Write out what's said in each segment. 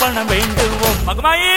பணம் வேண்டுவோம் மகமாயே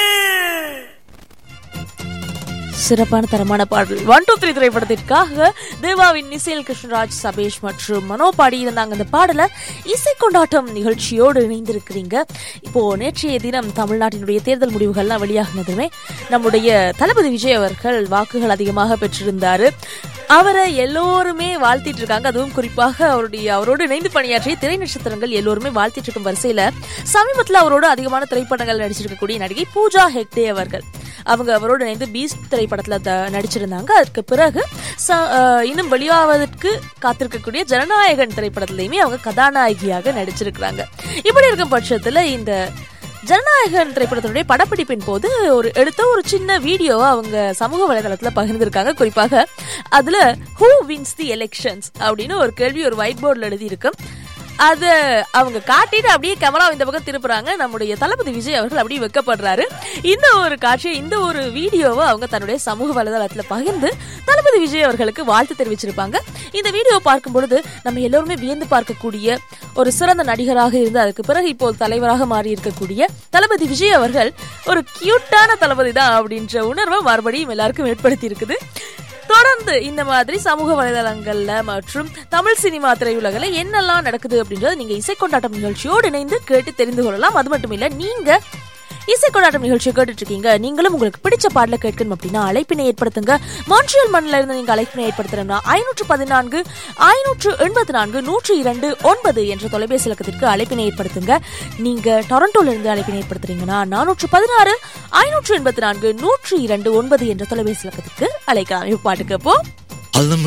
சிறப்பான தரமான பாடல் ஒன் டூ த்ரீ திரைப்படத்திற்காக தேவாவின் இசையில் கிருஷ்ணராஜ் சபேஷ் மற்றும் மனோ பாடியிருந்தாங்க அந்த பாடலை இசை கொண்டாட்டம் நிகழ்ச்சியோடு இணைந்திருக்கிறீங்க இப்போ நேற்றைய தினம் தமிழ்நாட்டினுடைய தேர்தல் முடிவுகள்லாம் வெளியாகினதுமே நம்முடைய தளபதி விஜய் அவர்கள் வாக்குகள் அதிகமாக பெற்றிருந்தாரு அவரை எல்லோருமே வாழ்த்திட்டு இருக்காங்க அதுவும் குறிப்பாக அவருடைய அவரோடு இணைந்து பணியாற்றிய திரை நட்சத்திரங்கள் எல்லோருமே வாழ்த்திட்டு இருக்கும் வரிசையில சமீபத்தில் அவரோடு அதிகமான திரைப்படங்கள் நடிச்சிருக்கக்கூடிய நடிகை பூஜா ஹெக்டே அவர்கள் அவங்க அவரோடு இணைந்து பீஸ்ட் திரைப்படத்துல த- நடிச்சிருந்தாங்க அதுக்கு பிறகு ச- அஹ் இன்னும் வெளியாவதற்கு காத்திருக்கக்கூடிய ஜனநாயகன் திரைப்படத்திலையுமே அவங்க கதாநாயகியாக நடிச்சிருக்கிறாங்க இப்படி இருக்கும் பட்சத்துல இந்த ஜனநாயகன் திரைப்படத்தினுடைய படப்பிடிப்பின் போது ஒரு எடுத்த ஒரு சின்ன வீடியோவை அவங்க சமூக வலைதளத்துல பகிர்ந்திருக்காங்க குறிப்பாக அதுல ஹூ வின்ஸ் தி எலெக்ஷன்ஸ் அப்படின்னு ஒரு கேள்வி ஒரு ஒயிட் போர்டில் எழுதி இருக்கு அத அவங்க காட்டிட்டு அப்படியே கேமரா இந்த பக்கம் திருப்புறாங்க நம்முடைய தளபதி விஜய் அவர்கள் அப்படியே வெக்கப்படுறாரு இந்த ஒரு காட்சியை இந்த ஒரு வீடியோவை அவங்க தன்னுடைய சமூக வலைதளத்துல பகிர்ந்து தளபதி விஜய் அவர்களுக்கு வாழ்த்து தெரிவிச்சிருப்பாங்க இந்த வீடியோ பார்க்கும் பொழுது நம்ம எல்லோருமே வியந்து பார்க்கக்கூடிய ஒரு சிறந்த நடிகராக இருந்து அதுக்கு பிறகு இப்போ தலைவராக மாறி இருக்கக்கூடிய தளபதி விஜய் அவர்கள் ஒரு கியூட்டான தளபதி தான் அப்படின்ற உணர்வை மறுபடியும் எல்லாருக்கும் ஏற்படுத்தி இருக்குது தொடர்ந்து இந்த மாதிரி சமூக வலைதளங்கள்ல மற்றும் தமிழ் சினிமா திரையுலகில் என்னெல்லாம் நடக்குது அப்படின்றத நீங்க இசை கொண்டாட்டம் நிகழ்ச்சியோடு இணைந்து கேட்டு தெரிந்து கொள்ளலாம் அது மட்டும் இல்ல நீங்க இசை கொண்டாட்டம் நிகழ்ச்சியை கேட்டுட்டு இருக்கீங்க நீங்களும் உங்களுக்கு பிடிச்ச பாடல கேட்கணும் அப்படின்னா அழைப்பினை ஏற்படுத்துங்க மான்ட்ரியல் மண்ணில இருந்து நீங்க அழைப்பினை ஏற்படுத்தணும்னா ஐநூற்று பதினான்கு ஐநூற்று எண்பத்தி நான்கு நூற்று இரண்டு ஒன்பது என்ற தொலைபேசி இலக்கத்திற்கு அழைப்பினை ஏற்படுத்துங்க நீங்க டொரண்டோல இருந்து அழைப்பினை ஏற்படுத்துறீங்கன்னா நானூற்று பதினாறு ஐநூற்று எண்பத்தி நான்கு நூற்று இரண்டு ஒன்பது என்ற தொலைபேசி இலக்கத்திற்கு அழைக்கலாம் இப்ப பாட்டுக்கு போ அலமு